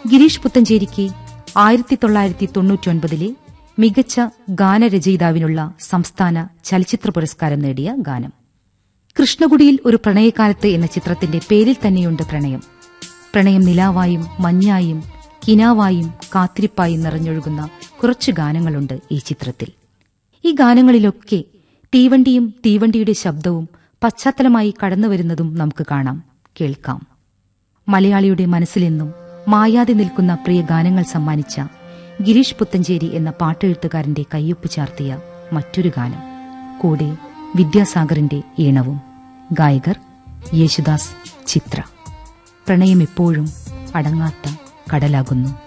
ഗിരീഷ് പുത്തഞ്ചേരിക്ക് ആയിരത്തി തൊള്ളായിരത്തി തൊണ്ണൂറ്റിയൊൻപതിലെ മികച്ച ഗാനരചയിതാവിനുള്ള സംസ്ഥാന ചലച്ചിത്ര പുരസ്കാരം നേടിയ ഗാനം കൃഷ്ണകുടിയിൽ ഒരു പ്രണയകാലത്ത് എന്ന ചിത്രത്തിന്റെ പേരിൽ തന്നെയുണ്ട് പ്രണയം പ്രണയം നിലാവായും മഞ്ഞായും കിനാവായും കാത്തിരിപ്പായും നിറഞ്ഞൊഴുകുന്ന കുറച്ചു ഗാനങ്ങളുണ്ട് ഈ ചിത്രത്തിൽ ഈ ഗാനങ്ങളിലൊക്കെ തീവണ്ടിയും തീവണ്ടിയുടെ ശബ്ദവും പശ്ചാത്തലമായി കടന്നുവരുന്നതും നമുക്ക് കാണാം കേൾക്കാം മലയാളിയുടെ മനസ്സിലെന്നും മായാതെ നിൽക്കുന്ന പ്രിയ ഗാനങ്ങൾ സമ്മാനിച്ച ഗിരീഷ് പുത്തഞ്ചേരി എന്ന പാട്ടെഴുത്തുകാരന്റെ കയ്യൊപ്പ് ചാർത്തിയ മറ്റൊരു ഗാനം കൂടെ വിദ്യാസാഗറിന്റെ ഈണവും ഗായകർ യേശുദാസ് ചിത്ര പ്രണയം എപ്പോഴും അടങ്ങാത്ത കടലാകുന്നു